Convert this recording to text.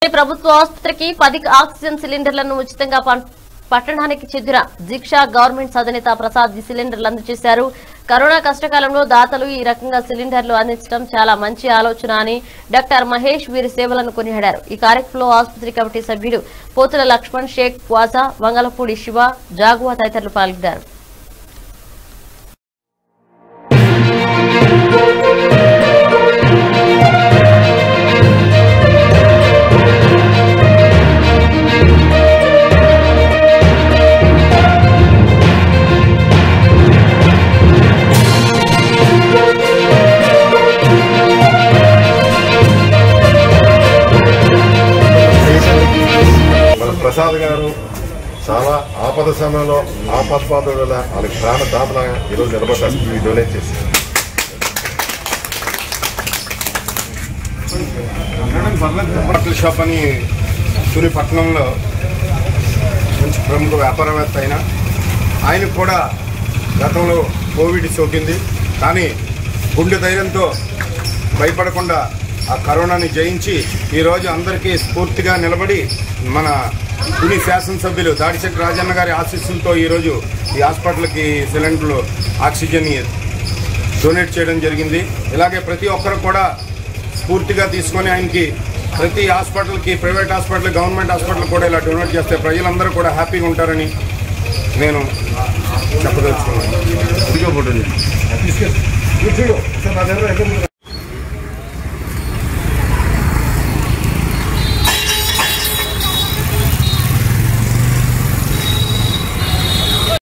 ప్రభుత్వ ఆసుపత్రికి పది ఆక్సిజన్ సిలిండర్లను ఉచితంగా పం- పట్టణానికి చెందిన దీక్ష గవర్నమెంట్ అధినేత ప్రసాద్ ఈ సిలిండర్లు అందజేశారు కరోనా కష్టకాలంలో దాతలు ఈ రకంగా సిలిండర్లు అందించడం చాలా మంచి ఆలోచన అని డాక్టర్ మహేష్ వీరి సేవలను కొనియాడారు ఈ కార్యక్రమంలో ఆసుపత్రి కమిటీ సభ్యులు పోతుల లక్ష్మణ్ షేక్ వాజా వంగలపూడి శివ జాగువా తదితరులు పాల్గొన్నారు మన ప్రసాద్ గారు చాలా ఆపద సమయంలో ఆపత్పాదుల వాళ్ళకి ప్రాణదాతలాగా ఈరోజు నిలబడ్డారు ఇవి డొనేట్ చేసి బట్టల షాప్ అని సూర్యపట్నంలో మంచి ప్రముఖ వ్యాపారవేత్త అయిన ఆయనకు కూడా గతంలో కోవిడ్ సోకింది కానీ గుండె ధైర్యంతో భయపడకుండా ఆ కరోనాని జయించి ఈరోజు అందరికీ స్ఫూర్తిగా నిలబడి మన తుని శాసనసభ్యులు దాడిశెట్టి రాజన్న గారి ఆశీస్సులతో ఈరోజు ఈ హాస్పిటల్కి సిలిండర్లు ఆక్సిజన్ డొనేట్ చేయడం జరిగింది ఇలాగే ప్రతి ఒక్కరు కూడా స్ఫూర్తిగా తీసుకొని ఆయనకి ప్రతి హాస్పిటల్కి ప్రైవేట్ హాస్పిటల్ గవర్నమెంట్ హాస్పిటల్ కూడా ఇలా డొనేట్ చేస్తే ప్రజలందరూ కూడా హ్యాపీగా ఉంటారని నేను చెప్పదలుచుకున్నాను